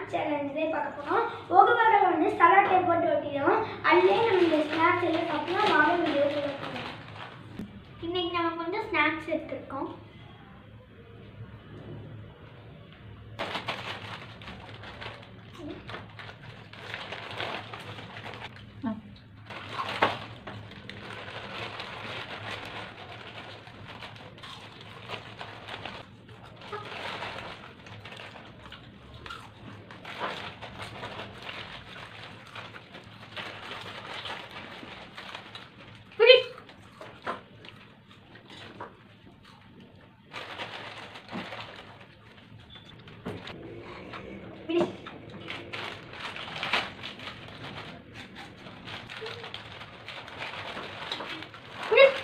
Snacks challenge தான் பார்க்க போகிறோம் ஒரு வகை வந்து சலாட்டை போட்டு ஒட்டிடும் அதுலேயே நம்ம இந்த ஸ்நாக்ஸ் எல்லாம் சாப்பிட்டோம் வாங்க வீடியோ போகிறோம் இன்னைக்கு நம்ம கொஞ்சம் ஸ்நாக்ஸ் எடுத்துருக்கோம் Finish. Finish. Finish.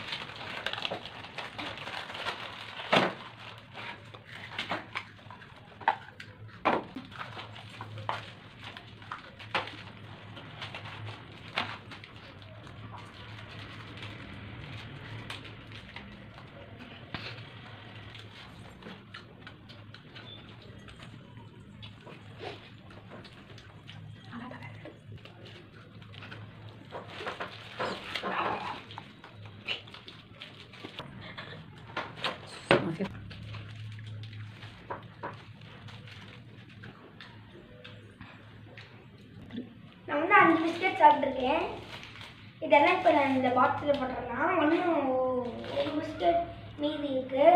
நான் வந்து அஞ்சு பிஸ்கெட் சாப்பிட்ருக்கேன் இதெல்லாம் இப்போ நான் இந்த பாக்ஸில் போட்டுடலாம் ஒன்றும் ஒரு பிஸ்கெட் மீதி இருக்கு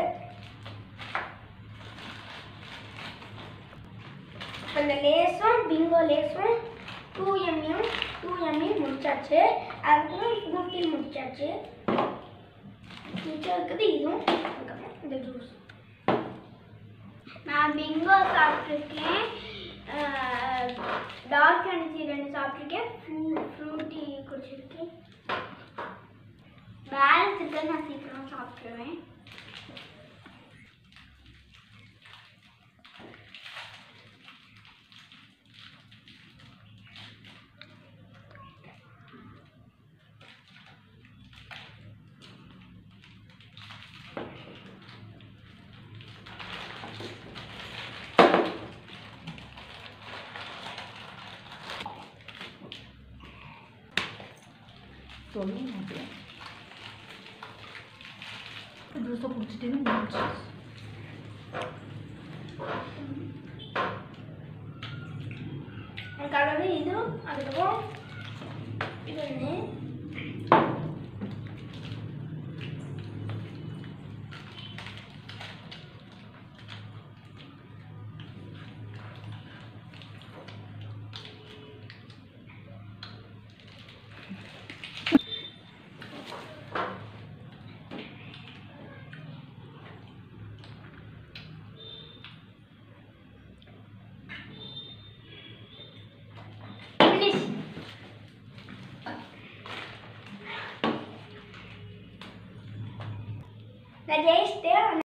இப்போ இந்த லேஸும் பிங்கோ லேஸும் டூ எம்மியும் டூ எம்மியும் முடிச்சாச்சு அதுக்கப்புறம் ஃப்ரூட்டி முடிச்சாச்சு மிச்சம் இருக்குது இதுவும் அதுக்கப்புறம் இந்த ஜூஸ் நான் பிங்கோ சாப்பிட்ருக்கேன் டார்க் எனர்ஜி ரெண்டு சாப்பிட்ருக்கேன் ஃப்ரூட்டி குடிச்சிருக்கேன் பேலன்ஸ் இருக்கிறது நான் சீக்கிரம் சாப்பிட்ருவேன் சொல்ல மாட்டேன் ஜூஸை குடிச்சிட்டேன்னு முடிச்சு எனக்கு அதாவது இது அதுக்கப்புறம் இது ஒன்று ஃபினிஷ் நான் ஜெயிச்சிட்டேன்